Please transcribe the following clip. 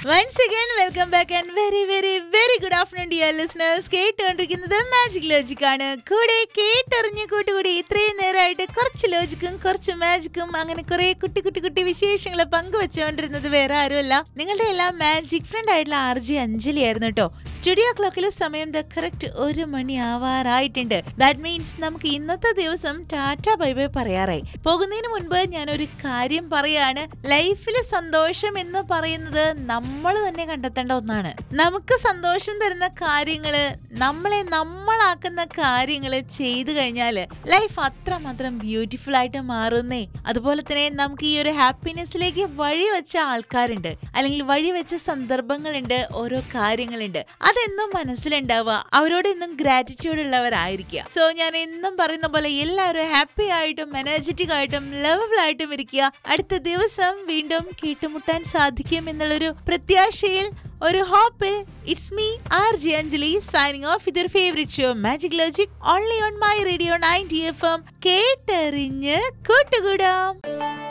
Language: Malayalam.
once again welcome back and very very very good afternoon dear listeners കേട്ടുകൊണ്ടിരിക്കുന്നത് മാജിക് ലോജിക് ആണ് കൂടെ കേട്ടറിഞ്ഞ് കൂട്ടുകൂടി ഇത്രയും നേരമായിട്ട് കുറച്ച് ലോജിക്കും കുറച്ച് മാജിക്കും അങ്ങനെ കുറെ കുട്ടി കുട്ടി കുട്ടി വിശേഷങ്ങൾ പങ്കുവെച്ചുകൊണ്ടിരുന്നത് വേറെ ആരുമല്ല നിങ്ങളുടെ എല്ലാം മാജിക് ഫ്രണ്ട് ആയിട്ടുള്ള ആർ ജി അഞ്ജലി ആയിരുന്നു കേട്ടോ സ്റ്റുഡിയോ ക്ലോക്കിൽ സമയം ദ കറക്റ്റ് ഒരു മണി ആവാറായിട്ടുണ്ട് ദാറ്റ് മീൻസ് നമുക്ക് ഇന്നത്തെ ദിവസം ടാറ്റ ബൈ ബൈ പറയാറായി പോകുന്നതിന് മുൻപ് ഞാൻ ഒരു കാര്യം പറയാണ് ലൈഫിൽ സന്തോഷം എന്ന് പറയുന്നത് നമ്മൾ തന്നെ കണ്ടെത്തേണ്ട ഒന്നാണ് നമുക്ക് സന്തോഷം തരുന്ന കാര്യങ്ങള് നമ്മളെ നമ്മളാക്കുന്ന കാര്യങ്ങള് ചെയ്തു കഴിഞ്ഞാല് ലൈഫ് അത്രമാത്രം ബ്യൂട്ടിഫുൾ ആയിട്ട് മാറുന്നേ അതുപോലെ തന്നെ നമുക്ക് ഈ ഒരു ഹാപ്പിനെസ്സിലേക്ക് വഴിവെച്ച ആൾക്കാരുണ്ട് അല്ലെങ്കിൽ വഴിവെച്ച സന്ദർഭങ്ങളുണ്ട് ഓരോ കാര്യങ്ങളുണ്ട് അതെന്നും മനസ്സിലുണ്ടാവുക അവരോട് എന്നും ഗ്രാറ്റിറ്റ്യൂഡ് ഉള്ളവരായിരിക്കുക സോ ഞാൻ എന്നും പറയുന്ന പോലെ എല്ലാവരും ഹാപ്പി ആയിട്ടും എനർജറ്റിക് ആയിട്ടും ലവബിൾ ആയിട്ടും ഇരിക്കുക അടുത്ത ദിവസം വീണ്ടും കേട്ടുമുട്ടാൻ സാധിക്കും എന്നുള്ളൊരു പ്രത്യാശയിൽ ഒരു ഹോപ്പിൽ it's me R J Anjali signing off ഇതൊരു favourite show magic logic only on my radio ninety F M കേട്ടറിഞ്ഞ് കൂട്ടുകൂടാം